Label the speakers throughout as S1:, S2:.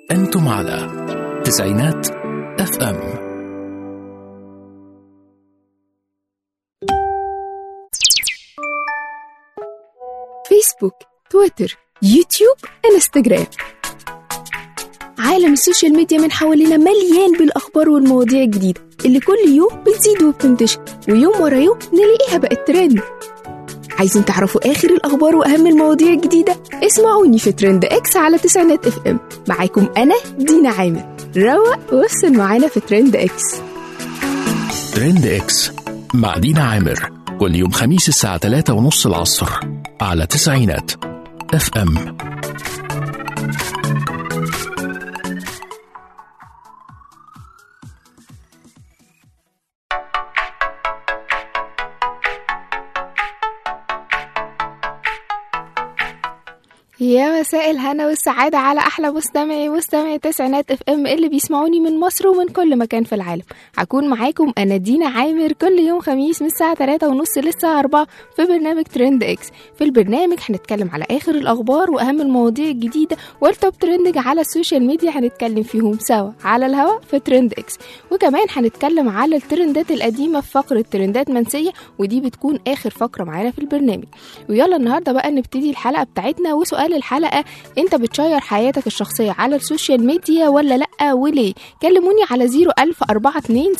S1: أنتم على تسعينات اف ام
S2: فيسبوك تويتر يوتيوب انستغرام عالم السوشيال ميديا من حوالينا مليان بالأخبار والمواضيع الجديدة اللي كل يوم بتزيد وبتنتشر ويوم ورا يوم نلاقيها بقت ترند عايزين تعرفوا آخر الأخبار وأهم المواضيع الجديدة؟ اسمعوني في ترند إكس على تسعينات اف ام معاكم أنا دينا عامر روق وافصل معانا في ترند إكس
S1: ترند اكس مع دينا عامر كل يوم خميس الساعة 3 ونص العصر على تسعينات اف ام
S2: يا مساء الهنا والسعادة على أحلى مستمعي مستمعي تسعينات اف ام اللي بيسمعوني من مصر ومن كل مكان في العالم هكون معاكم أنا دينا عامر كل يوم خميس من الساعة 3 ونص للساعة 4 في برنامج ترند اكس في البرنامج هنتكلم على آخر الأخبار وأهم المواضيع الجديدة والتوب ترندج على السوشيال ميديا هنتكلم فيهم سوا على الهوا في ترند اكس وكمان هنتكلم على الترندات القديمة في فقرة ترندات منسية ودي بتكون آخر فقرة معانا في البرنامج ويلا النهاردة بقى نبتدي الحلقة بتاعتنا وسؤال الحلقة انت بتشير حياتك الشخصية على السوشيال ميديا ولا لأ وليه كلموني على 01042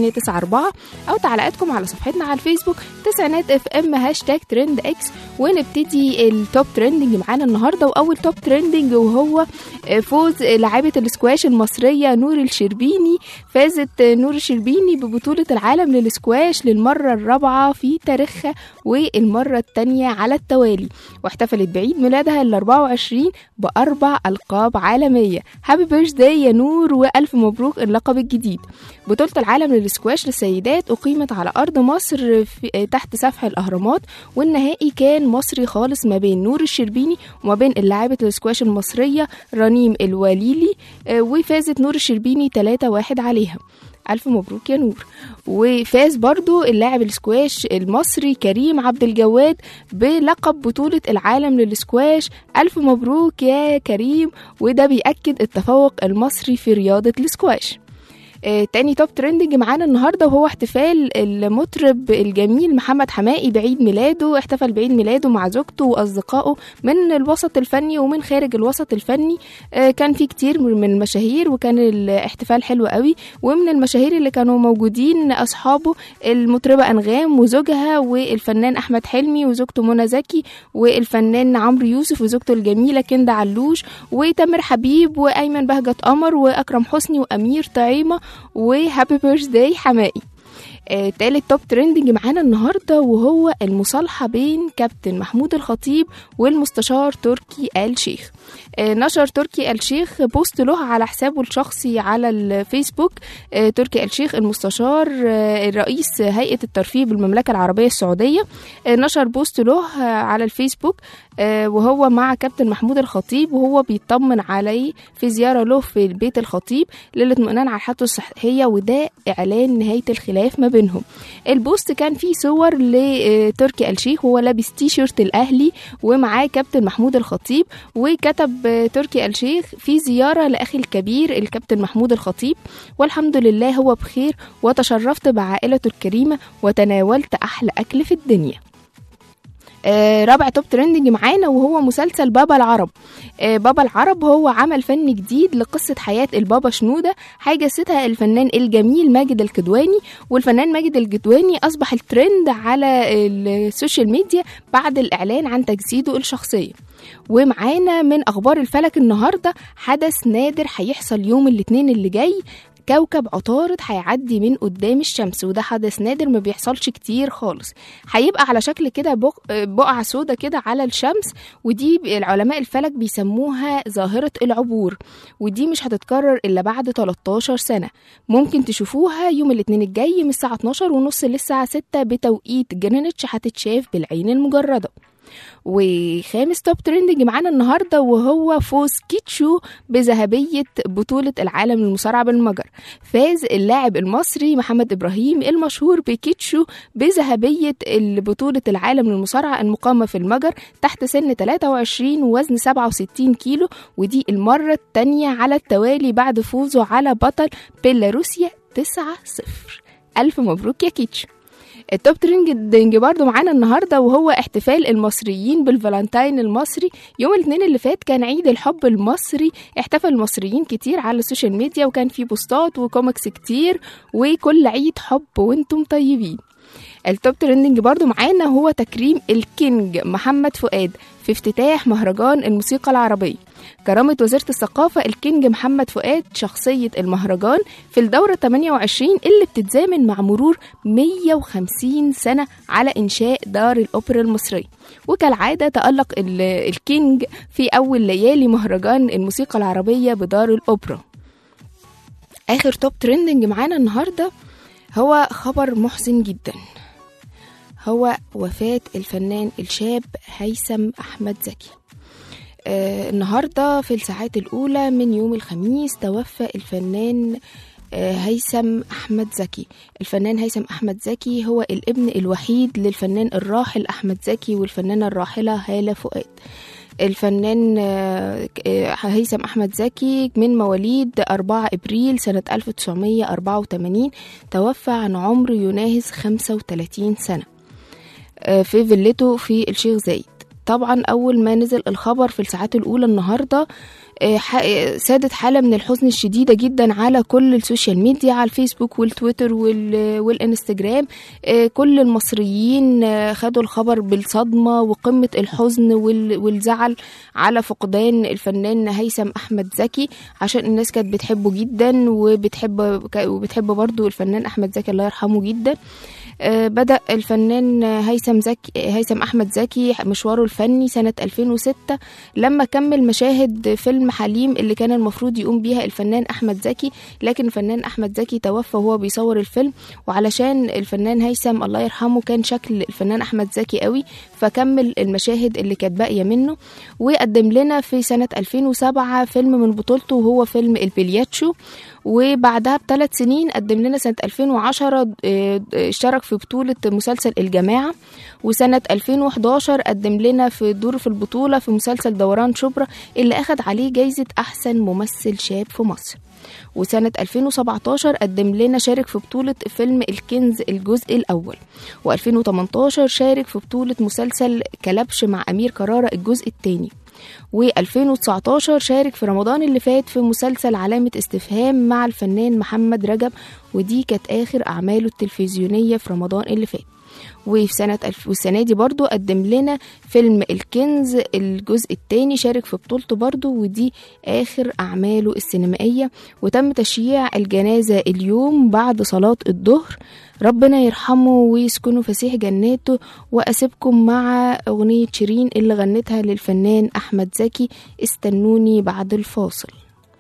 S2: 7894 أو تعليقاتكم على صفحتنا على الفيسبوك تسعينات اف ام هاشتاج ترند اكس ونبتدي التوب ترندنج معانا النهاردة وأول توب ترندنج وهو فوز لاعبة الاسكواش المصرية نور الشربيني فازت نور الشربيني ببطولة العالم للسكواش للمرة الرابعة في تاريخها والمرة الثانية على التوالي واحتفلت بعيد ميلادها ال 24 بأربع ألقاب عالمية هابي بيرثداي يا نور وألف مبروك اللقب الجديد بطولة العالم للسكواش للسيدات أقيمت على أرض مصر في تحت سفح الأهرامات والنهائي كان مصري خالص ما بين نور الشربيني وما بين اللاعبة السكواش المصرية رنيم الوليلي آه، وفازت نور الشربيني 3-1 عليها ألف مبروك يا نور وفاز برضو اللاعب السكواش المصري كريم عبد الجواد بلقب بطولة العالم للسكواش ألف مبروك يا كريم وده بيأكد التفوق المصري في رياضة السكواش آه، تاني توب ترندنج معانا النهارده وهو احتفال المطرب الجميل محمد حمائي بعيد ميلاده احتفل بعيد ميلاده مع زوجته واصدقائه من الوسط الفني ومن خارج الوسط الفني آه، كان في كتير من المشاهير وكان الاحتفال حلو قوي ومن المشاهير اللي كانوا موجودين اصحابه المطربه انغام وزوجها والفنان احمد حلمي وزوجته منى زكي والفنان عمرو يوسف وزوجته الجميله كندا علوش وتامر حبيب وايمن بهجت قمر واكرم حسني وامير طعيمه وهابي بيرث داي حمائي آه، تالت توب ترندنج معانا النهارده وهو المصالحه بين كابتن محمود الخطيب والمستشار تركي آل شيخ آه، نشر تركي آل شيخ بوست له على حسابه الشخصي على الفيسبوك آه، تركي آل شيخ المستشار آه، رئيس هيئه الترفيه بالمملكه العربيه السعوديه آه، نشر بوست له آه، على الفيسبوك آه، وهو مع كابتن محمود الخطيب وهو بيطمن عليه في زياره له في بيت الخطيب للاطمئنان على حالته الصحيه وده اعلان نهايه الخلاف ما بينهم البوست كان فيه صور لتركي آل شيخ وهو لابس تي شيرت الاهلي ومعاه كابتن محمود الخطيب وكتب آه، تركي آل شيخ في زياره لاخي الكبير الكابتن محمود الخطيب والحمد لله هو بخير وتشرفت بعائلته الكريمه وتناولت احلى اكل في الدنيا آه، رابع توب ترندنج معانا وهو مسلسل بابا العرب آه، بابا العرب هو عمل فني جديد لقصة حياة البابا شنودة حجزتها الفنان الجميل ماجد الكدواني والفنان ماجد الكدواني أصبح الترند على السوشيال ميديا بعد الإعلان عن تجسيده الشخصية ومعانا من أخبار الفلك النهاردة حدث نادر هيحصل يوم الاثنين اللي جاي كوكب عطارد هيعدي من قدام الشمس وده حدث نادر ما بيحصلش كتير خالص هيبقى على شكل كده بق- بقعة سودة كده على الشمس ودي العلماء الفلك بيسموها ظاهرة العبور ودي مش هتتكرر إلا بعد 13 سنة ممكن تشوفوها يوم الاثنين الجاي من الساعة 12 ونص للساعة 6 بتوقيت جرينتش هتتشاف بالعين المجردة وخامس توب ترندنج معانا النهارده وهو فوز كيتشو بذهبيه بطوله العالم للمصارعه بالمجر فاز اللاعب المصري محمد ابراهيم المشهور بكيتشو بذهبيه بطوله العالم للمصارعه المقامه في المجر تحت سن 23 ووزن 67 كيلو ودي المره الثانيه على التوالي بعد فوزه على بطل بيلاروسيا 9-0 ألف مبروك يا كيتشو التوب ترندنج برضو معانا النهارده وهو احتفال المصريين بالفالنتاين المصري يوم الاثنين اللي فات كان عيد الحب المصري احتفل المصريين كتير على السوشيال ميديا وكان في بوستات وكوميكس كتير وكل عيد حب وانتم طيبين التوب ترندنج برضو معانا هو تكريم الكينج محمد فؤاد في افتتاح مهرجان الموسيقى العربية كرامة وزارة الثقافة الكينج محمد فؤاد شخصية المهرجان في الدورة 28 اللي بتتزامن مع مرور 150 سنة على إنشاء دار الأوبرا المصرية وكالعادة تألق الكينج في أول ليالي مهرجان الموسيقى العربية بدار الأوبرا آخر توب ترندنج معانا النهاردة هو خبر محزن جدا هو وفاة الفنان الشاب هيثم أحمد زكي آه النهاردة في الساعات الأولى من يوم الخميس توفى الفنان آه هيثم أحمد زكي الفنان هيثم أحمد زكي هو الابن الوحيد للفنان الراحل أحمد زكي والفنانة الراحلة هالة فؤاد الفنان هيثم أحمد زكي من مواليد 4 إبريل سنة 1984 توفى عن عمر يناهز 35 سنة في فيلته في الشيخ زايد طبعا أول ما نزل الخبر في الساعات الأولى النهاردة سادت حالة من الحزن الشديدة جدا على كل السوشيال ميديا على الفيسبوك والتويتر والانستجرام كل المصريين خدوا الخبر بالصدمة وقمة الحزن والزعل على فقدان الفنان هيثم أحمد زكي عشان الناس كانت بتحبه جدا وبتحب وبتحب برضو الفنان أحمد زكي الله يرحمه جدا بدأ الفنان هيثم زكي هيثم أحمد زكي مشواره الفني سنة 2006 لما كمل مشاهد فيلم حليم اللي كان المفروض يقوم بيها الفنان أحمد زكي لكن الفنان أحمد زكي توفى وهو بيصور الفيلم وعلشان الفنان هيثم الله يرحمه كان شكل الفنان أحمد زكي قوي فكمل المشاهد اللي كانت باقية منه وقدم لنا في سنة 2007 فيلم من بطولته وهو فيلم البلياتشو وبعدها بثلاث سنين قدم لنا سنة 2010 اشترك في بطولة مسلسل الجماعة وسنة 2011 قدم لنا في دور في البطولة في مسلسل دوران شبرا اللي أخد عليه جايزة أحسن ممثل شاب في مصر وسنة 2017 قدم لنا شارك في بطولة فيلم الكنز الجزء الأول و2018 شارك في بطولة مسلسل كلبش مع أمير كرارة الجزء الثاني و2019 شارك في رمضان اللي فات في مسلسل علامة استفهام مع الفنان محمد رجب ودي كانت آخر أعماله التلفزيونية في رمضان اللي فات وفي سنة الف والسنة دي برضو قدم لنا فيلم الكنز الجزء الثاني شارك في بطولته برضو ودي آخر أعماله السينمائية وتم تشييع الجنازة اليوم بعد صلاة الظهر ربنا يرحمه ويسكنه فسيح جناته وأسيبكم مع أغنية شيرين اللي غنتها للفنان أحمد زكي استنوني بعد الفاصل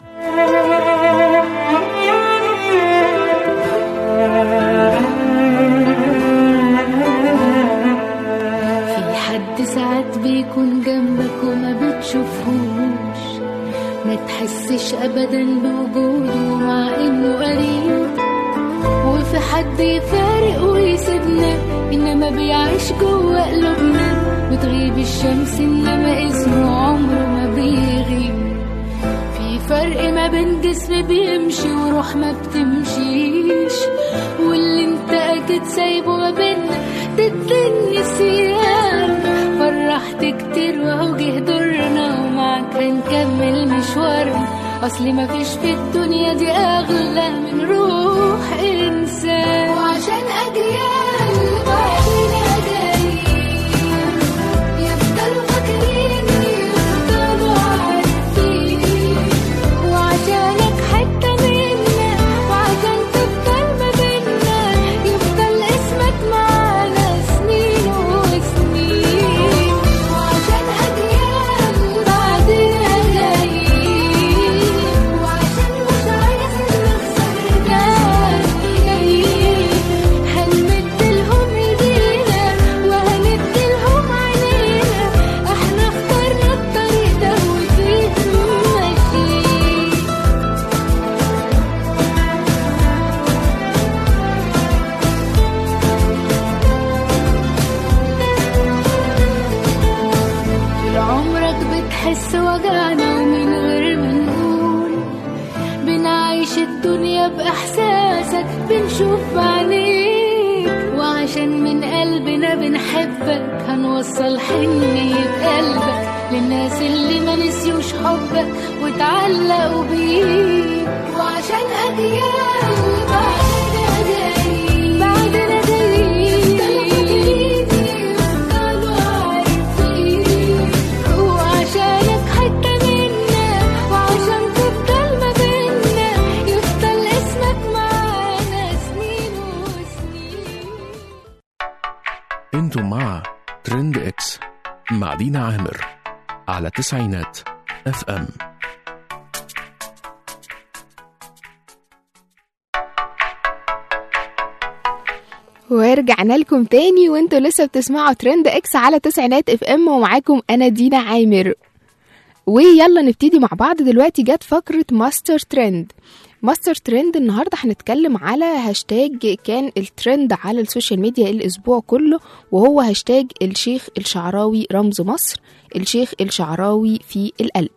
S3: ساعات بيكون جنبك وما بتشوفهوش ما تحسش ابدا بوجوده مع انه قريب وفي حد يفارق ويسيبنا انما بيعيش جوه قلوبنا بتغيب الشمس انما اسمه عمره ما بيغيب في فرق ما بين جسم بيمشي وروح ما بتمشيش واللي انت اكيد سايبه ما بينا ضد النسيان فرحت كتير وهو جه دورنا ومعاك هنكمل مشوارنا اصل مفيش في الدنيا دي اغلى من روح انسان وعشان اجيال بعدين جايين يفضلوا فاكرين يفضلوا عارفين وعشانك حتة منا وعشان تفضل ما بينا يفضل اسمك معانا سنين وسنين وعشان أجيال بعدنا جايين وعشان مش عايز نخسر ناس جايين هنمد بتحس وجعنا ومن غير ما نقول بنعيش الدنيا بإحساسك بنشوف بعينيك وعشان من قلبنا بنحبك هنوصل حنية قلبك للناس اللي ما نسيوش حبك وتعلقوا بيك وعشان أجيال بعدنا جايين بعدنا جايين يفضلوا عارفين وعشانك حتة منا وعشان تفضل ما بينا يفضل اسمك معانا سنين وسنين
S1: انتم مع ترند اكس مع دينا عامر على تسعينات اف ام
S2: ورجعنا لكم تاني وانتوا لسه بتسمعوا ترند اكس على تسعينات اف ام ومعاكم انا دينا عامر ويلا نبتدي مع بعض دلوقتي جت فقرة ماستر ترند ماستر ترند النهاردة هنتكلم على هاشتاج كان الترند على السوشيال ميديا الأسبوع كله وهو هاشتاج الشيخ الشعراوي رمز مصر الشيخ الشعراوي في القلب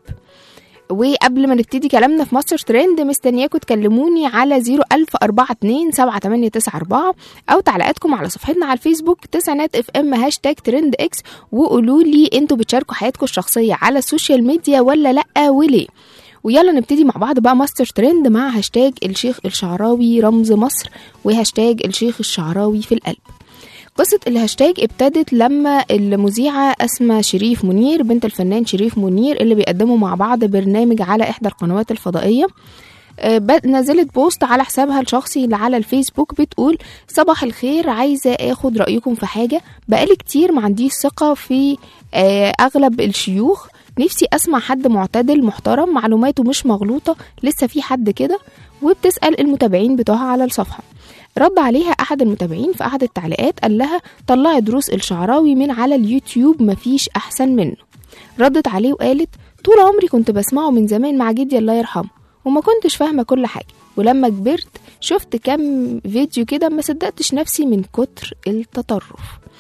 S2: وقبل ما نبتدي كلامنا في مصر ترند مستنياكم تكلموني على 01042 7894 او تعليقاتكم على صفحتنا على الفيسبوك تسعينات اف ام هاشتاج ترند اكس وقولوا لي انتوا بتشاركوا حياتكم الشخصيه على السوشيال ميديا ولا لا وليه ويلا نبتدي مع بعض بقى ماستر ترند مع هاشتاج الشيخ الشعراوي رمز مصر وهاشتاج الشيخ الشعراوي في القلب قصة الهاشتاج ابتدت لما المذيعة أسماء شريف منير بنت الفنان شريف منير اللي بيقدموا مع بعض برنامج على إحدى القنوات الفضائية آه، ب- نزلت بوست على حسابها الشخصي اللي على الفيسبوك بتقول صباح الخير عايزة اخد رأيكم في حاجة بقالي كتير ما عنديش ثقة في آه، أغلب الشيوخ نفسي أسمع حد معتدل محترم معلوماته مش مغلوطة لسه في حد كده وبتسأل المتابعين بتوعها على الصفحة رد عليها أحد المتابعين في أحد التعليقات قال لها طلعي دروس الشعراوي من على اليوتيوب مفيش أحسن منه ردت عليه وقالت طول عمري كنت بسمعه من زمان مع جدي الله يرحمه وما كنتش فاهمة كل حاجة ولما كبرت شفت كام فيديو كده ما صدقتش نفسي من كتر التطرف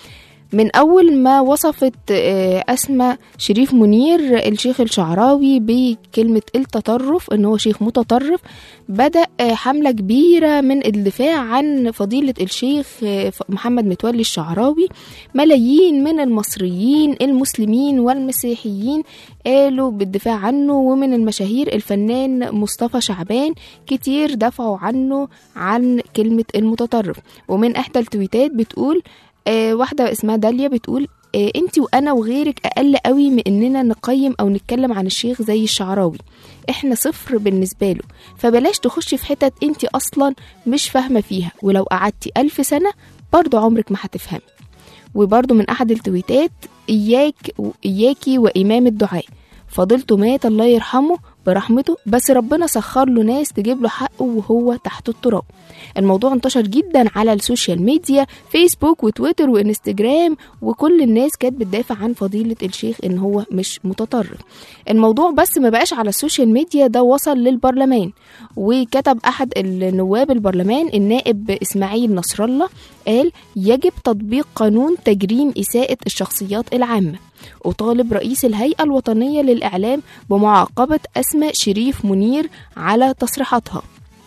S2: من أول ما وصفت آه، أسماء شريف منير الشيخ الشعراوي بكلمة التطرف إن هو شيخ متطرف بدأ آه، حملة كبيرة من الدفاع عن فضيلة الشيخ آه، محمد متولي الشعراوي ملايين من المصريين المسلمين والمسيحيين قالوا بالدفاع عنه ومن المشاهير الفنان مصطفى شعبان كتير دفعوا عنه عن كلمة المتطرف ومن إحدى التويتات بتقول آه واحدة اسمها داليا بتقول آه انت وانا وغيرك اقل قوي من اننا نقيم او نتكلم عن الشيخ زي الشعراوي احنا صفر بالنسبة له فبلاش تخشي في حتت انت اصلا مش فاهمة فيها ولو قعدتي الف سنة برضو عمرك ما هتفهمي وبرضو من احد التويتات اياك اياكي وامام الدعاء فضلته مات الله يرحمه برحمته بس ربنا سخر له ناس تجيب له حقه وهو تحت التراب الموضوع انتشر جدا على السوشيال ميديا فيسبوك وتويتر وانستجرام وكل الناس كانت بتدافع عن فضيلة الشيخ ان هو مش متطرف الموضوع بس ما بقاش على السوشيال ميديا ده وصل للبرلمان وكتب احد النواب البرلمان النائب اسماعيل نصر الله قال يجب تطبيق قانون تجريم اساءة الشخصيات العامة وطالب رئيس الهيئة الوطنية للإعلام بمعاقبة أسماء شريف منير على تصريحاتها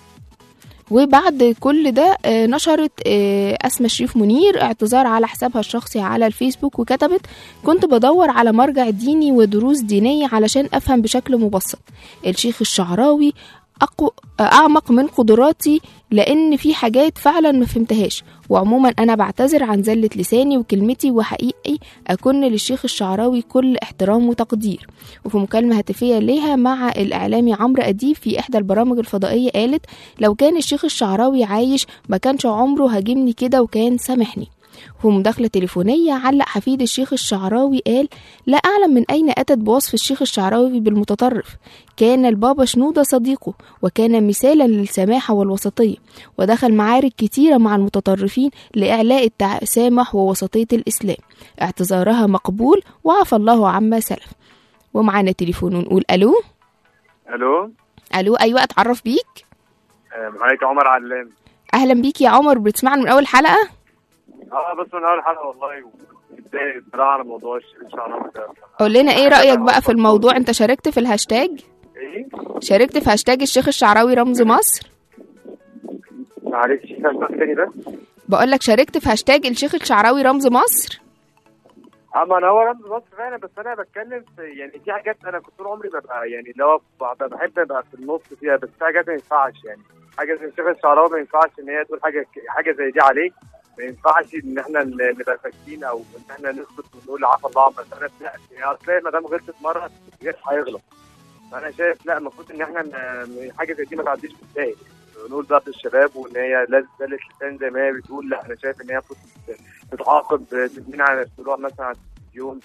S2: وبعد كل ده آه، نشرت آه، أسماء شريف منير اعتذار على حسابها الشخصي على الفيسبوك وكتبت كنت بدور على مرجع ديني ودروس دينية علشان أفهم بشكل مبسط الشيخ الشعراوي أقو... أعمق من قدراتي لأن في حاجات فعلا ما فهمتهاش وعموما أنا بعتذر عن زلة لساني وكلمتي وحقيقي أكن للشيخ الشعراوي كل احترام وتقدير وفي مكالمة هاتفية ليها مع الإعلامي عمرو أديب في إحدى البرامج الفضائية قالت لو كان الشيخ الشعراوي عايش ما كانش عمره هاجمني كده وكان سامحني في مداخلة تليفونية علق حفيد الشيخ الشعراوي قال لا أعلم من أين أتت بوصف الشيخ الشعراوي بالمتطرف كان البابا شنودة صديقه وكان مثالا للسماحة والوسطية ودخل معارك كتيرة مع المتطرفين لإعلاء التسامح ووسطية الإسلام اعتذارها مقبول وعفى الله عما سلف ومعانا تليفون ونقول ألو
S4: الو
S2: ألو أيوة أتعرف بيك
S4: آه، معاك عمر علام
S2: أهلا بيك يا عمر بتسمعنا من أول حلقة
S4: اه بس من اول حلقه والله اتضايق بصراحه على موضوع الشيخ الشعراوي ده
S2: قول لنا ايه رايك بقى في الموضوع انت شاركت في الهاشتاج
S4: ايه
S2: شاركت في هاشتاج الشيخ الشعراوي رمز مصر
S4: معلش اسمع تاني بس
S2: بقول لك شاركت في هاشتاج الشيخ الشعراوي رمز مصر
S4: اما انا هو رمز مصر فعلا بس انا بتكلم في يعني في حاجات انا كنت طول عمري ببقى يعني اللي هو ببقى بحب ابقى في النص فيها بس في حاجات ما ينفعش يعني حاجه زي الشيخ الشعراوي ما ينفعش ان هي تقول حاجه حاجه زي دي عليه ما ينفعش ان احنا ن- نبقى ساكتين او ان احنا نسكت ونقول عفى الله عما سلف لا يعني اصل هي ما دام غلطت مره غير هيغلط فانا شايف لا المفروض ان احنا ن- حاجه زي دي ما تعديش بالسهل نقول بقى للشباب وان هي لازم زلة لسان زي ما هي بتقول لا انا شايف ان هي المفروض تتعاقب تدمين على الطلوع مثلا على التلفزيون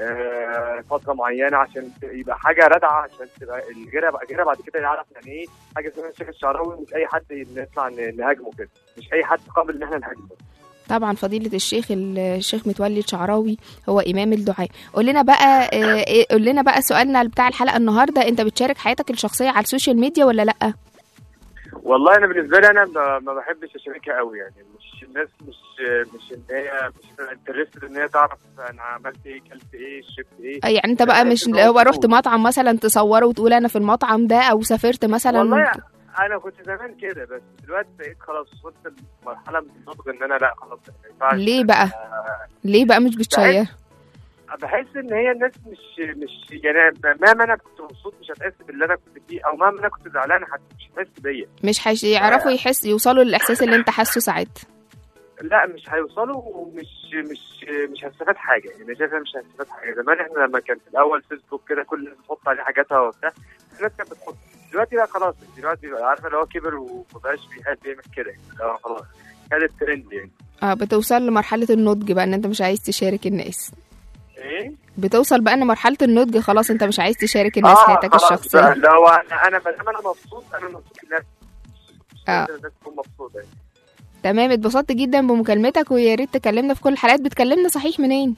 S4: آه، فتره معينه عشان يبقى حاجه رادعه عشان تبقى غيرها بقى غيرها بعد كده يعرف يعني ايه حاجه اسمها الشيخ الشعراوي مش اي حد نطلع ن- نهاجمه كده مش اي حد قابل ان احنا نهاجمه
S2: طبعا فضيلة الشيخ الشيخ متولي الشعراوي هو إمام الدعاء قول لنا بقى آه، إيه- قول لنا بقى سؤالنا بتاع الحلقة النهاردة أنت بتشارك حياتك الشخصية على السوشيال ميديا ولا لأ؟
S4: والله انا بالنسبه لي انا ب- ما بحبش اشاركها قوي يعني مش الناس مش مش ان هي مش انترستد ان هي تعرف انا عملت ايه كلت ايه شربت ايه
S2: آه، يعني أنت بقى مش
S4: بحس إن هو
S2: هو رحت
S4: فضول.
S2: مطعم مثلا تصوره وتقول أنا في المطعم ده أو سافرت مثلا
S4: والله انا كنت زمان كده بس دلوقتي بقيت خلاص وصلت لمرحله من النضج ان انا لا خلاص ما ينفعش
S2: ليه بقى؟
S4: آه،
S2: ليه بقى مش بتشير؟
S4: بحس ان هي الناس مش مش يعني مهما انا كنت مبسوط مش هتحس باللي انا كنت فيه او مهما انا كنت زعلان حت- مش هتحس بيا
S2: مش هيعرفوا يحس يوصلوا للإحساس اللي أنت حاسه ساعتها
S4: لا مش هيوصلوا ومش مش مش هستفاد حاجه يعني أنا شايف إن مش هستفاد حاجه زمان احنا لما كان في الاول فيسبوك كده كل الناس بتحط عليه حاجاتها وبتاع الناس كانت بتحط دلوقتي بقى خلاص دلوقتي بقى عارفه اللي هو كبر ومبقاش بيحب يعمل كده يعني اللي هو خلاص كان الترند يعني
S2: اه بتوصل لمرحلة النضج بقى ان انت مش عايز تشارك الناس
S4: ايه
S2: بتوصل بقى ان مرحلة النضج خلاص انت مش عايز تشارك الناس حياتك
S4: خلاص بقى
S2: الشخصية
S4: اللي هو انا انا ما دام انا مبسوط انا مبسوط الناس
S2: آه.
S4: الناس تكون مبسوطه يعني
S2: تمام اتبسطت جدا بمكالمتك ويا ريت تكلمنا في كل الحلقات بتكلمنا صحيح منين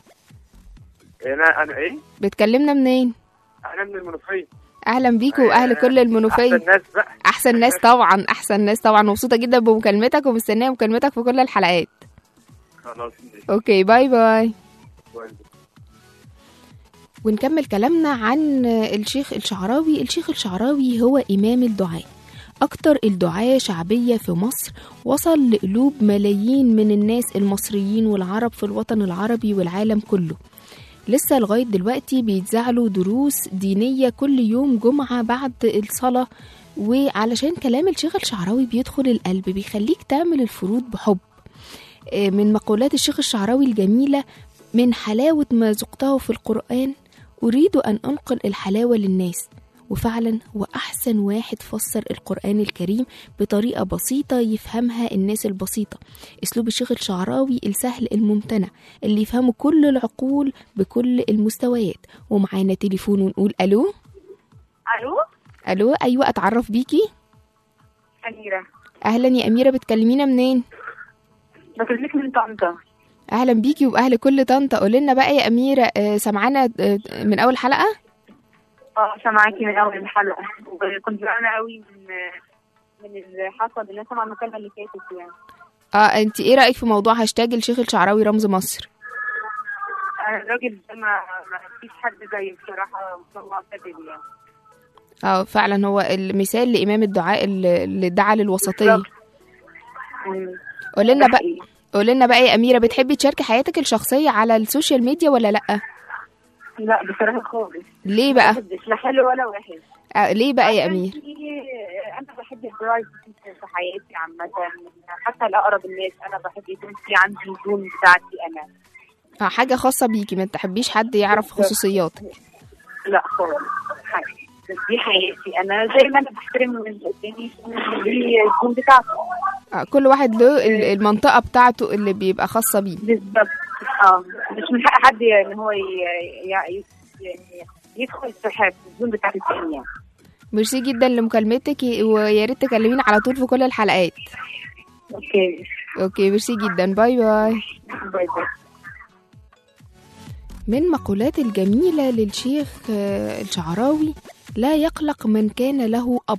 S4: انا انا ايه
S2: بتكلمنا منين
S4: انا من المنوفيه
S2: اهلا بيكوا واهل كل المنوفية
S4: احسن ناس بقى
S2: احسن ناس طبعا احسن ناس طبعا مبسوطة جدا بمكالمتك ومستنية مكالمتك في كل الحلقات
S4: خلاص ماشي.
S2: اوكي باي باي
S4: كويس.
S2: ونكمل كلامنا عن الشيخ الشعراوي الشيخ الشعراوي هو إمام الدعاء أكتر الدعاة شعبية في مصر وصل لقلوب ملايين من الناس المصريين والعرب في الوطن العربي والعالم كله لسه لغاية دلوقتي بيتزعلوا دروس دينية كل يوم جمعة بعد الصلاة وعلشان كلام الشيخ الشعراوي بيدخل القلب بيخليك تعمل الفروض بحب آه، من مقولات الشيخ الشعراوي الجميلة من حلاوة ما ذقته في القرآن أريد أن أنقل الحلاوة للناس وفعلا هو أحسن واحد فسر القرآن الكريم بطريقة بسيطة يفهمها الناس البسيطة أسلوب الشيخ الشعراوي السهل الممتنع اللي يفهمه كل العقول بكل المستويات ومعانا تليفون ونقول ألو
S5: الو
S2: ألو أيوة أتعرف بيكي
S5: أميرة
S2: أهلا يا أميرة بتكلمينا منين
S5: بكلمك من طنطا
S2: أهلا بيكي وبأهل كل طنطا قولنا بقى يا أميرة آه، سمعانا آه، من أول حلقة
S5: اه سامعاكي من اول الحلقة وكنت زعلانة قوي من من اللي حصل اللي سمع المكالمة اللي فاتت يعني
S2: اه انت ايه رأيك في موضوع هاشتاج الشيخ الشعراوي رمز مصر
S5: انا الراجل ده ما ما فيش حد زيه بصراحة هو معتدل يعني
S2: اه فعلا هو المثال لإمام الدعاء اللي اللي دعا للوسطية
S5: بالظبط. أمم،
S2: قول لنا
S5: ده
S2: بقى
S5: حقيقي.
S2: قول لنا بقى يا أميرة بتحبي تشاركي حياتك الشخصية على السوشيال ميديا ولا لأ
S5: لا بصراحة خالص
S2: ليه بقى
S5: بحبش لا حلو ولا وحش
S2: آه ليه بقى يا أمير
S5: في- انا بحب البرايفسي في حياتي عامة حتى لأقرب الناس انا بحب يكون في عندي الزون بتاعتي انا
S2: اه حاجة خاصة بيكي ما تحبيش حد يعرف خصوصياتك
S5: لا خالص حاجة. دي حياتي انا زي ما انا بحترم اللي قدامي دي الزون بتاعته
S2: آه كل واحد له ال- المنطقة بتاعته اللي بيبقى خاصة بيه
S5: بالظبط اه مش من حق حد ان هو ي- ي- ي- يعني يدخل في حياة الزون بتاعت التانية يعني.
S2: ميرسي جدا لمكالمتك ويا ريت تكلمينا على طول في كل الحلقات
S5: اوكي
S2: اوكي ميرسي جدا باي باي
S5: باي باي
S2: من مقولات الجميلة للشيخ آه، الشعراوي لا يقلق من كان له أب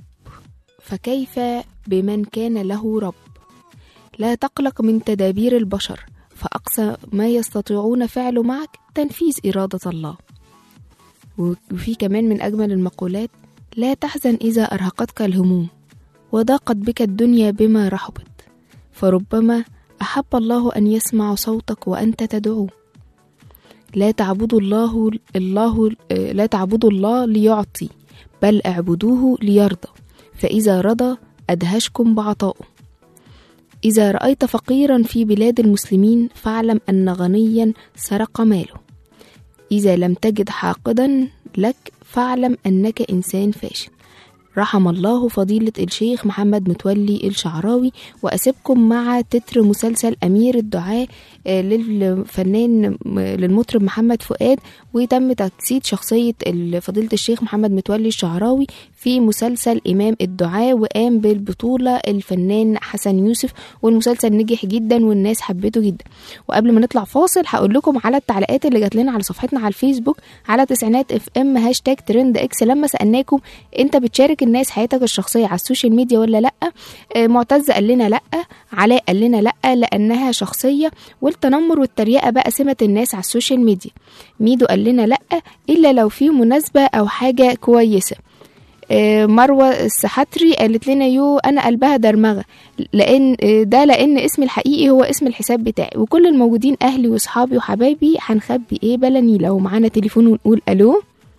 S2: فكيف بمن كان له رب لا تقلق من تدابير البشر فأقصى ما يستطيعون فعله معك تنفيذ إرادة الله وفي كمان من أجمل المقولات لا تحزن إذا أرهقتك الهموم وضاقت بك الدنيا بما رحبت فربما أحب الله أن يسمع صوتك وأنت تدعوه لا تعبدوا الله الله لا تعبدوا الله ليعطي بل اعبدوه ليرضى فإذا رضى أدهشكم بعطائه إذا رأيت فقيرا في بلاد المسلمين فاعلم أن غنيا سرق ماله إذا لم تجد حاقدا لك فاعلم أنك إنسان فاشل رحم الله فضيلة الشيخ محمد متولي الشعراوي وأسيبكم مع تتر مسلسل أمير الدعاء آه، للفنان م- للمطرب محمد فؤاد وتم تجسيد شخصية ال- فضيلة الشيخ محمد متولي الشعراوي في مسلسل إمام الدعاء وقام بالبطولة الفنان حسن يوسف والمسلسل نجح جدا والناس حبته جدا وقبل ما نطلع فاصل هقول لكم على التعليقات اللي جات لنا على صفحتنا على الفيسبوك على تسعينات اف ام هاشتاج ترند اكس لما سالناكم انت بتشارك الناس حياتك الشخصيه على السوشيال ميديا ولا لا آه، معتز قال لنا لا علاء قال لنا لا لانها شخصيه والتنمر والتريقه بقى سمه الناس على السوشيال ميديا ميدو قال لنا لا الا لو في مناسبه او حاجه كويسه آه، مروة السحتري قالت لنا يو أنا قلبها درمغة لأن آه، ده لأن اسمي الحقيقي هو اسم الحساب بتاعي وكل الموجودين أهلي وصحابي وحبايبي هنخبي إيه بلني لو معانا تليفون ونقول ألو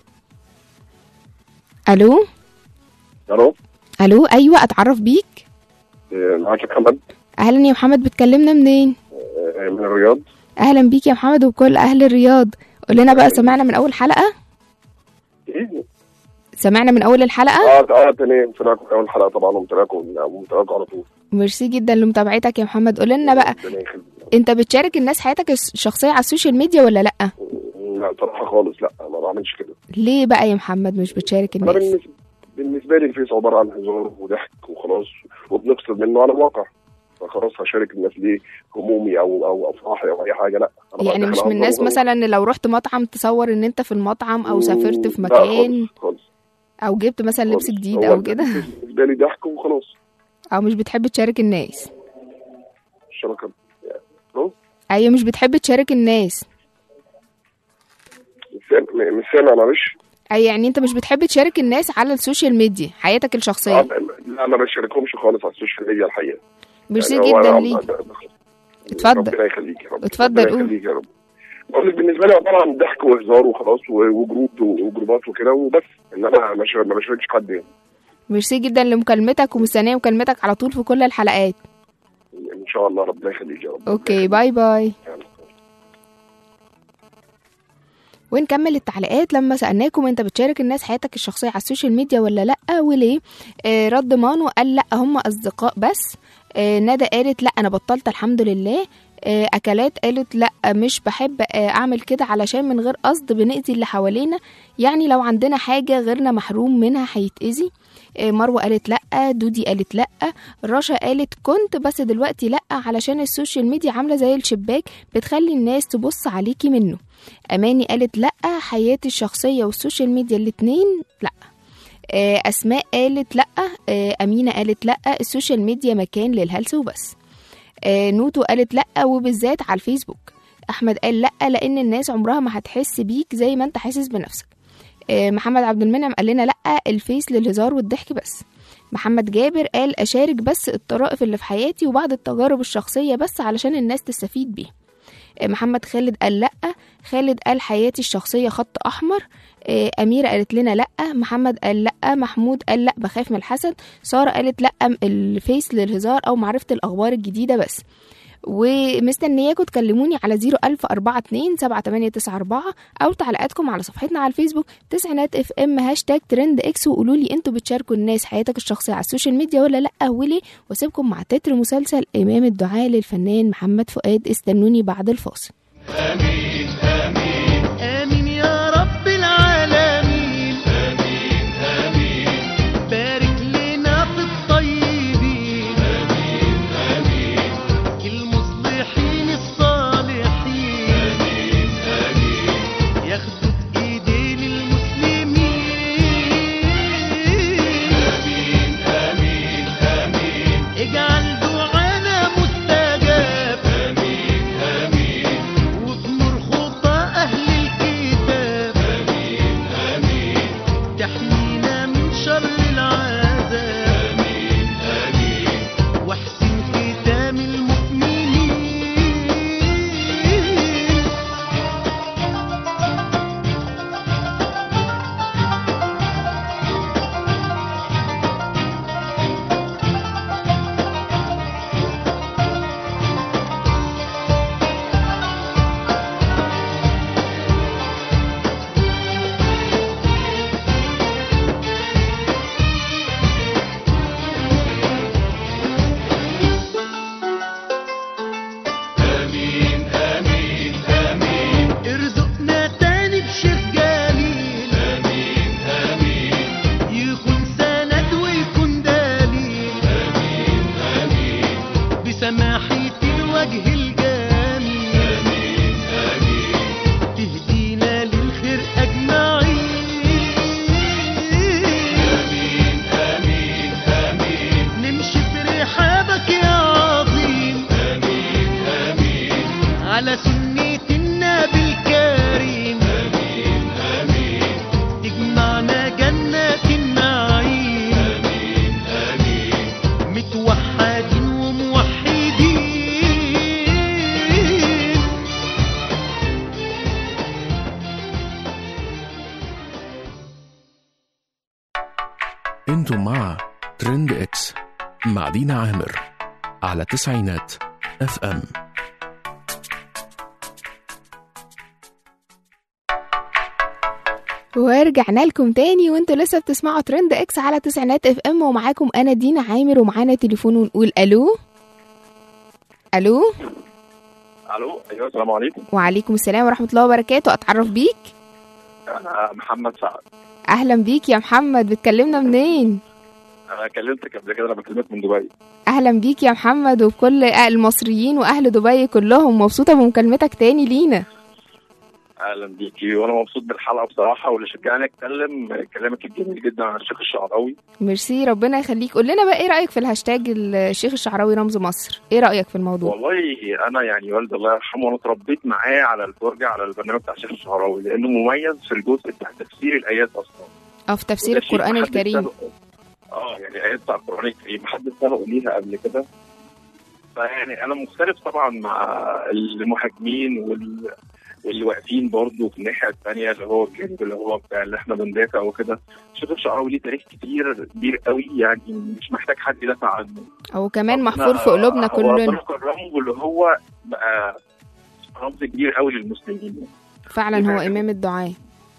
S2: ألو
S6: الو
S2: ألو أيوة أتعرف بيك
S6: إيه، معاك يا محمد
S2: أهلا يا محمد بتكلمنا منين
S6: إيه، من الرياض
S2: أهلا بيك يا محمد وكل أهل الرياض قول لنا بقى سمعنا من أول حلقة
S6: ايه
S2: سمعنا من أول الحلقة
S6: اه اه تاني متابعكم اول حلقه طبعا ومتابعكم ومتابعكم على طول
S2: ميرسي جدا لمتابعتك يا محمد قول لنا بقى
S6: ربنا يخليك.
S2: انت بتشارك الناس حياتك الشخصية على السوشيال ميديا ولا لأ
S6: لا صراحه خالص لا ما بعملش كده
S2: ليه بقى يا محمد مش بتشارك
S6: انا
S2: الناس
S6: بالنسبه بالنسبه لي الفيس عباره عن هزار وضحك وخلاص وبنفصل منه على الواقع فخلاص هشارك الناس ليه همومي او او افراحي او اي حاجه لا أنا
S2: يعني
S6: بقضي
S2: مش
S6: حالة
S2: من الناس
S6: هزار
S2: مثلا لو رحت مطعم تصور ان انت في المطعم او سافرت في
S6: لا
S2: مكان
S6: خالص خالص
S2: او جبت مثلا لبس
S6: خالص.
S2: جديد
S6: هو
S2: او كده
S6: بالنسبه لي ضحك وخلاص
S2: او مش بتحب تشارك الناس
S6: الشبكه يعني
S2: ايوه مش بتحب تشارك الناس
S6: مش سامع- مش سامع معلش
S2: اي يعني انت مش بتحب تشارك الناس على السوشيال ميديا حياتك
S6: آه،
S2: الشخصيه
S6: لا ما بشاركهمش خالص على السوشيال ميديا الحقيقه
S2: ميرسي
S6: يعني هو
S2: جدا
S6: أنا-
S2: ليك
S6: أنا-
S2: اتفضل.
S6: ربنا يخليك يا رب
S2: اتفضل
S6: ربنا
S2: قول.
S6: يخليك يا رب بقول لك بالنسبه لي عباره عن ضحك وهزار وخلاص و- وجروب وجروبات وكده وبس انما مش ما بشاركش حد يعني
S2: ميرسي جدا لمكالمتك ومستنيه مكالمتك على طول في كل الحلقات
S6: ان شاء الله ربنا يخليك يا رب
S2: اوكي باي باي
S6: يعني.
S2: ونكمل التعليقات لما سألناكم انت بتشارك الناس حياتك الشخصية على السوشيال ميديا ولا لأ وليه آه رد مانو قال لأ هم أصدقاء بس آه ندى قالت لأ أنا بطلت الحمد لله آه أكلات قالت لأ مش بحب آه أعمل كده علشان من غير قصد بنأذي اللي حوالينا يعني لو عندنا حاجة غيرنا محروم منها هيتأذي آه مروة قالت لأ دودي قالت لأ رشا قالت كنت بس دلوقتي لأ علشان السوشيال ميديا عاملة زي الشباك بتخلي الناس تبص عليكي منه اماني قالت لا حياتي الشخصيه والسوشيال ميديا الاتنين لا آه، اسماء قالت لا آه، امينه قالت لا السوشيال ميديا مكان للهلس وبس آه، نوتو قالت لا وبالذات على الفيسبوك احمد قال لا لان الناس عمرها ما هتحس بيك زي ما انت حاسس بنفسك آه، محمد عبد المنعم قال لنا لا الفيس للهزار والضحك بس محمد جابر قال اشارك بس الطرائف اللي في حياتي وبعض التجارب الشخصيه بس علشان الناس تستفيد بيها آه، محمد خالد قال لا خالد قال حياتي الشخصية خط أحمر آه، أميرة قالت لنا لأ محمد قال لأ محمود قال لأ بخاف من الحسد سارة قالت لأ الفيس للهزار أو معرفة الأخبار الجديدة بس ومستنياكم تكلموني على 01042 7894 أو تعليقاتكم على صفحتنا على الفيسبوك تسعينات اف ام هاشتاج ترند اكس وقولوا لي انتوا بتشاركوا الناس حياتك الشخصية على السوشيال ميديا ولا لأ وليه واسيبكم مع تتر مسلسل إمام الدعاء للفنان محمد فؤاد استنوني بعد الفاصل
S7: آمين يا رب العالمين آمين آمين بارك لنا في الطيبين آمين آمين المصلحين الصالحين آمين آمين ياخدوا بإيدين المسلمين آمين آمين آمين اجعل دعانا مستجاب آمين آمين
S1: انتم مع ترند اكس مع دينا عامر على تسعينات اف ام
S2: ورجعنا لكم تاني وانتوا لسه بتسمعوا ترند اكس على تسعينات اف ام ومعاكم انا دينا عامر ومعانا تليفون ونقول الو الو
S6: الو ايوه السلام عليكم
S2: وعليكم السلام ورحمه الله وبركاته اتعرف بيك
S6: انا محمد سعد
S2: اهلا بيك يا محمد بتكلمنا منين
S6: انا كلمتك قبل كده انا بكلمك من دبي
S2: اهلا بيك يا محمد وبكل المصريين واهل دبي كلهم مبسوطه بمكالمتك تاني لينا
S6: اهلا بيكي وانا مبسوط بالحلقه بصراحه واللي شجعني اتكلم كلامك الجميل جدا عن الشيخ الشعراوي
S2: ميرسي ربنا يخليك قول لنا بقى ايه رايك في الهاشتاج الشيخ الشعراوي رمز مصر ايه رايك في الموضوع
S6: والله انا يعني والد الله يرحمه انا اتربيت معاه على الفرجه على البرنامج بتاع الشيخ الشعراوي لانه مميز في الجزء بتاع تفسير الايات اصلا
S2: اه في تفسير
S6: وده شيء
S2: القران
S6: محدش
S2: الكريم
S6: سبقه. اه يعني الايات بتاع القران الكريم محدش سبقه ليها قبل كده فيعني انا مختلف طبعا مع المهاجمين وال واللي واقفين برضه في الناحيه الثانيه اللي هو الجانب اللي هو بتاع اللي احنا بندافع وكده الشيخ الشعراوي ليه تاريخ كتير كبير قوي يعني مش محتاج حد يدافع عنه
S2: او كمان
S6: ربنا-
S2: محفور في قلوبنا
S6: هو
S2: كلنا
S6: ربنا كرمه واللي هو بقى رمز كبير قوي للمسلمين
S2: فعلا هو
S6: فعلا.
S2: امام الدعاء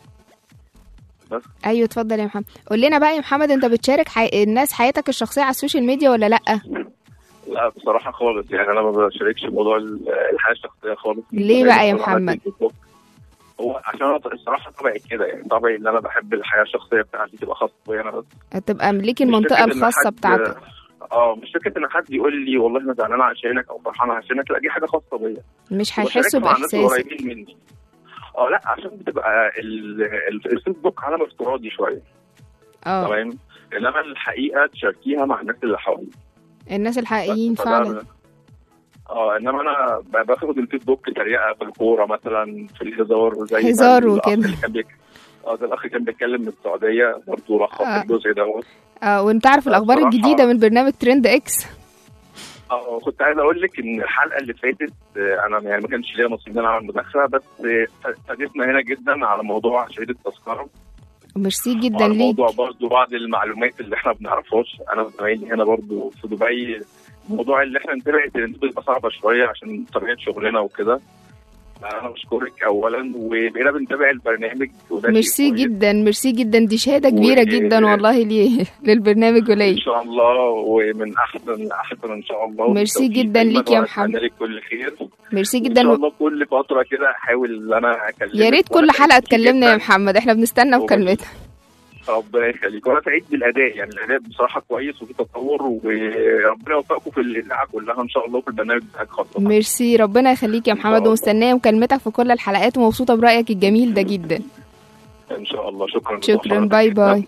S6: بس.
S2: ايوه اتفضل يا محمد قول لنا بقى يا محمد انت بتشارك حي... الناس حياتك الشخصيه على السوشيال ميديا ولا لا
S6: لا بصراحه خالص يعني انا ما بشاركش موضوع ال- الحياه الشخصيه خالص
S2: ليه بقى يا
S6: أنا عملت
S2: محمد؟
S6: الفيسبوك. هو عشان انا الصراحه طبعي كده يعني طبعي ان انا بحب الحياه الشخصيه بتاعتي تبقى خاصه بيا انا بس
S2: تبقى ليك
S6: مش
S2: المنطقه
S6: فكرة إن
S2: الخاصه
S6: حد-
S2: بتاعتك
S6: اه مش فكره ان حد يقول لي والله انا زعلان عشانك او فرحان عشانك لا دي حاجه خاصه بيا
S2: مش هيحسوا
S6: وبشاركها مع الناس
S2: باحساسك
S6: القريبين مني اه لا عشان بتبقى ال- ال- الفيسبوك عالم افتراضي شويه
S2: اه
S6: تمام انما الحقيقه تشاركيها مع الناس اللي حواليك
S2: الناس الحقيقيين
S6: بس فده-
S2: فعلا
S6: اه انما انا ب- باخد الفيسبوك تريقه في الكوره مثلا في الهزار زي ما
S2: هزار
S6: الأخ
S2: وكده.
S6: اللي كان بيك- اه ده الاخ كان بيتكلم من السعوديه برضه لخص
S2: آه.
S6: الجزء دوت
S2: اه وانت عارف الاخبار
S6: بصراحة-
S2: الجديده من برنامج ترند اكس
S6: اه كنت عايز اقول لك ان الحلقه اللي فاتت آه، انا يعني ما كانش ليا نصيب ان انا اعمل مداخله بس آه، فادتنا هنا جدا على موضوع شهاده التذكره
S2: ميرسي جدا
S6: وعلى
S2: ليك
S6: موضوع برضه بعض المعلومات اللي احنا ما بنعرفهاش انا وزمايلي هنا برضه في دبي موضوع اللي احنا نتابع الترند بيبقى صعبه شويه عشان طبيعه شغلنا وكده انا بشكرك اولا وبقينا بنتابع البرنامج وده شيء
S2: ميرسي
S6: كويس.
S2: جدا ميرسي جدا دي شهاده كبيره
S6: و-
S2: جدا والله ليه للبرنامج
S6: ان
S2: قليل
S6: شاء الله ومن احسن لاحسن ان شاء الله
S2: ميرسي
S6: وبالتوفيق
S2: جدا
S6: دايماً
S2: ليك يا
S6: وأتمنى
S2: محمد.
S6: لك كل خير
S2: ميرسي
S6: ان شاء
S2: جدا
S6: الله كل فتره كده احاول ان انا اكلمك
S2: يا ريت
S6: وأنا
S2: كل حلقه
S6: سعيد
S2: تكلمنا يا
S6: جداً.
S2: محمد احنا بنستنى
S6: وبس.
S2: مكالمتك
S6: ربنا يخليك وانا سعيد بالاداء يعني الاداء بصراحه كويس وفي تطور وربنا يوفقكم في الاذاعه كلها ان شاء الله في البرنامج بتاعك خاصه
S2: ميرسي ربنا يخليك يا
S6: إن شاء
S2: محمد
S6: الله.
S2: ومستنيه مكالمتك في كل الحلقات ومبسوطه برايك الجميل ده جدا
S6: ان شاء الله شكرا
S2: شكرا باي باي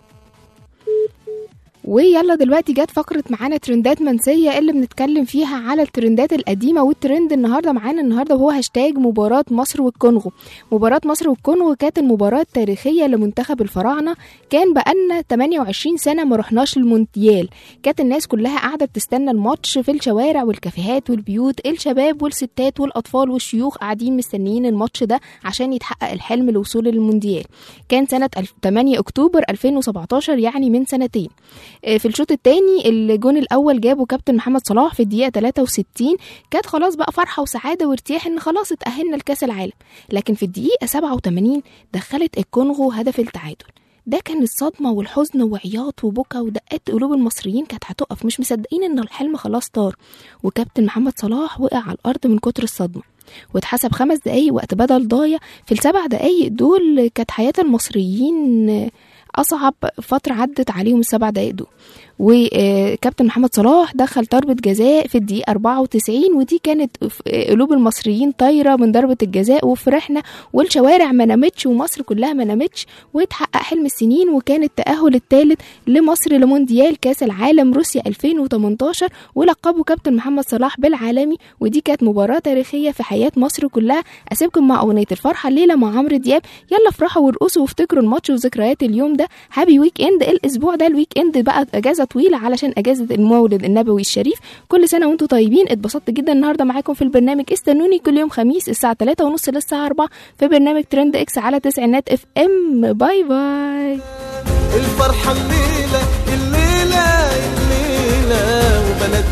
S2: ويلا دلوقتي جت فقرة معانا ترندات منسية اللي بنتكلم فيها على الترندات القديمة والترند النهاردة معانا النهاردة وهو هاشتاج مباراة مصر والكونغو مباراة مصر والكونغو كانت المباراة التاريخية لمنتخب الفراعنة كان بقالنا 28 سنة ما رحناش المونديال كانت الناس كلها قاعدة بتستنى الماتش في الشوارع والكافيهات والبيوت الشباب والستات والأطفال والشيوخ قاعدين مستنيين الماتش ده عشان يتحقق الحلم الوصول للمونديال كان سنة 8 أكتوبر 2017 يعني من سنتين آه، في الشوط الثاني الجون الاول جابه كابتن محمد صلاح في الدقيقه 63 كانت خلاص بقى فرحه وسعاده وارتياح ان خلاص اتاهلنا لكاس العالم لكن في الدقيقه 87 دخلت الكونغو هدف التعادل ده كان الصدمة والحزن وعياط وبكا ودقات قلوب المصريين كانت هتقف مش مصدقين ان الحلم خلاص طار وكابتن محمد صلاح وقع على الارض من كتر الصدمة واتحسب خمس دقايق وقت بدل ضايع في السبع دقايق دول كانت حياة المصريين أصعب فترة عدت عليهم السبع دقايق دول وكابتن محمد صلاح دخل ضربة جزاء في الدقيقة 94 ودي كانت في قلوب المصريين طايرة من ضربة الجزاء وفرحنا والشوارع ما نامتش ومصر كلها ما نامتش واتحقق حلم السنين وكان التأهل الثالث لمصر لمونديال كأس العالم روسيا 2018 ولقبه كابتن محمد صلاح بالعالمي ودي كانت مباراة تاريخية في حياة مصر كلها أسيبكم مع أغنية الفرحة الليلة مع عمرو دياب يلا افرحوا وارقصوا وافتكروا الماتش وذكريات اليوم ده هابي ويك اند الاسبوع ده الويك اند بقى اجازه طويله علشان اجازه المولد النبوي الشريف كل سنه وانتم طيبين اتبسطت جدا النهارده معاكم في البرنامج استنوني كل يوم خميس الساعه 3 ونص للساعه 4 في برنامج ترند اكس على تسعينات اف ام باي باي
S7: الفرحة الليلة الليلة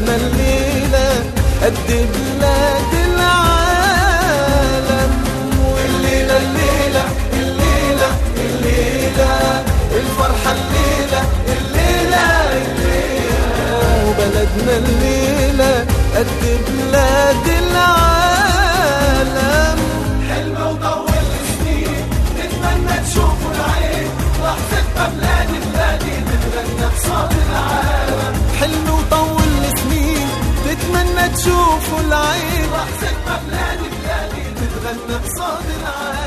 S7: بلدنا الليلة قد بلاد العالم والليلة الليلة الليلة الليلة الفرحة الليلة الليلة الليلة وبلدنا الليلة قد بلاد العالم حلم وطول سنين نتمنى تشوفوا العين لحظة بلاد بلادي تتغنى بصوت العالم حلم وطول سنين تتمنى تشوفوا العين لحظة بلاد بلادي تتغنى بصوت العالم